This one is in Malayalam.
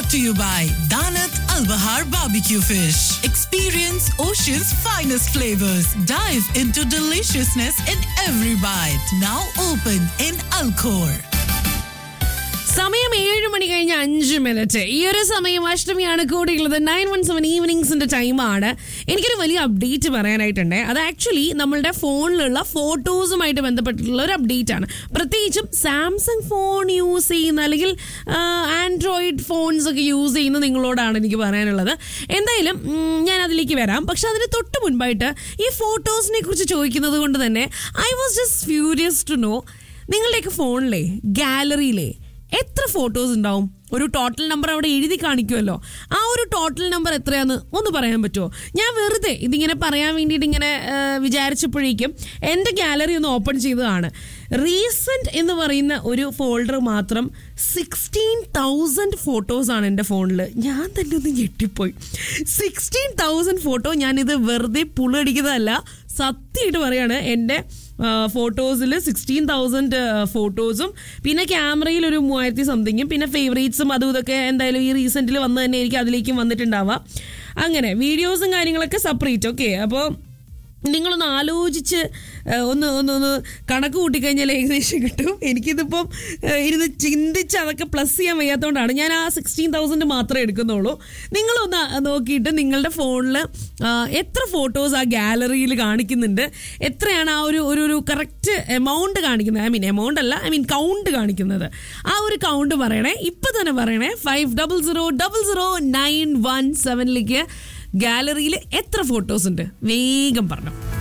brought to you by Danat Al Bahar Barbecue Fish. Experience Ocean's finest flavors. Dive into deliciousness in every bite. Now open in Alcor. സമയം ഏഴ് മണി കഴിഞ്ഞ് അഞ്ച് മിനിറ്റ് ഈ ഒരു സമയം അഷ്ടമിയാണ് കൂടിയുള്ളത് നയൻ വൺ സെവൻ ഈവനിങ്സിന്റെ ടൈമാണ് എനിക്കൊരു വലിയ അപ്ഡേറ്റ് പറയാനായിട്ടുണ്ട് അത് ആക്ച്വലി നമ്മളുടെ ഫോണിലുള്ള ഫോട്ടോസുമായിട്ട് ബന്ധപ്പെട്ടിട്ടുള്ള ഒരു അപ്ഡേറ്റ് ആണ് പ്രത്യേകിച്ചും സാംസങ് ഫോൺ യൂസ് ചെയ്യുന്ന അല്ലെങ്കിൽ ആൻഡ്രോയിഡ് ഫോൺസ് ഒക്കെ യൂസ് ചെയ്യുന്ന നിങ്ങളോടാണ് എനിക്ക് പറയാനുള്ളത് എന്തായാലും ഉം, ഞാൻ അതിലേക്ക് വരാം പക്ഷെ അതിന് തൊട്ട് മുൻപായിട്ട് ഈ ഫോട്ടോസിനെ കുറിച്ച് ചോദിക്കുന്നത് കൊണ്ട് തന്നെ I was just furious to know നിങ്ങളുടെയൊക്കെ ഫോണിലെ ഗാലറിയിലെ എത്ര ഫോട്ടോസ് ഉണ്ടാവും ഒരു ടോട്ടൽ നമ്പർ അവിടെ എഴുതി കാണിക്കുമല്ലോ ആ ഒരു ടോട്ടൽ നമ്പർ എത്രയാന്ന് ഒന്ന് പറയാൻ പറ്റുമോ ഞാൻ വെറുതെ ഇതിങ്ങനെ പറയാൻ വേണ്ടിയിട്ട് ഇങ്ങനെ ആ, വിചാരിച്ചപ്പോഴേക്കും എൻ്റെ ഗാലറി ഒന്ന് ഓപ്പൺ ചെയ്തതാണ് റീസെൻറ്റ് എന്ന് പറയുന്ന ഒരു ഫോൾഡർ മാത്രം സിക്സ്റ്റീൻ തൗസൻഡ് ഫോട്ടോസാണ് എൻ്റെ ഫോണിൽ ഞാൻ തന്നെ ഒന്ന് ഞെട്ടിപ്പോയി സിക്സ്റ്റീൻ തൗസൻഡ് ഫോട്ടോ ഞാനിത് വെറുതെ പുളടിക്കുന്നതല്ല സത്യമായിട്ട് പറയാണ് എൻ്റെ ഫോട്ടോസിൽ സിക്സ്റ്റീൻ തൗസൻഡ് ഫോട്ടോസും പിന്നെ ക്യാമറയിൽ ഒരു മൂവായിരത്തി സംതിങ്ങും പിന്നെ ഫേവറേറ്റ്സും അതും ഇതൊക്കെ എന്തായാലും ഈ റീസെൻറ്റിൽ വന്ന് തന്നെ എനിക്ക് അതിലേക്കും വന്നിട്ടുണ്ടാവാം അങ്ങനെ വീഡിയോസും കാര്യങ്ങളൊക്കെ സെപ്പറേറ്റ് ഓക്കെ അപ്പോൾ നിങ്ങളൊന്ന് ആലോചിച്ച് ആ, ഒന്ന് ഒന്ന് ഒന്ന് കണക്ക് കൂട്ടിക്കഴിഞ്ഞാൽ ഏകദേശം കിട്ടും എനിക്കിതിപ്പം ആ, ഇരുന്ന് ചിന്തിച്ച് അതൊക്കെ പ്ലസ് ചെയ്യാൻ വയ്യാത്തതുകൊണ്ടാണ് ഞാൻ ആ സിക്സ്റ്റീൻ തൗസൻഡ് മാത്രമേ എടുക്കുന്നുള്ളൂ നിങ്ങളൊന്ന് നോക്കിയിട്ട് നിങ്ങളുടെ ഫോണിൽ എത്ര ഫോട്ടോസ് ആ ഗാലറിയിൽ കാണിക്കുന്നുണ്ട് എത്രയാണ് ആ ഒരു ഒരു ഒരു കറക്റ്റ് എമൗണ്ട് കാണിക്കുന്നത് ഐ മീൻ എമൗണ്ട് അല്ല ഐ മീൻ കൗണ്ട് കാണിക്കുന്നത് ആ ഒരു കൗണ്ട് പറയണേ ഇപ്പം തന്നെ പറയണേ five double zero double zero nine one സെവനിലേക്ക് ഗാലറിയിൽ എത്ര ഫോട്ടോസ് ഉണ്ട് വേഗം പറഞ്ഞു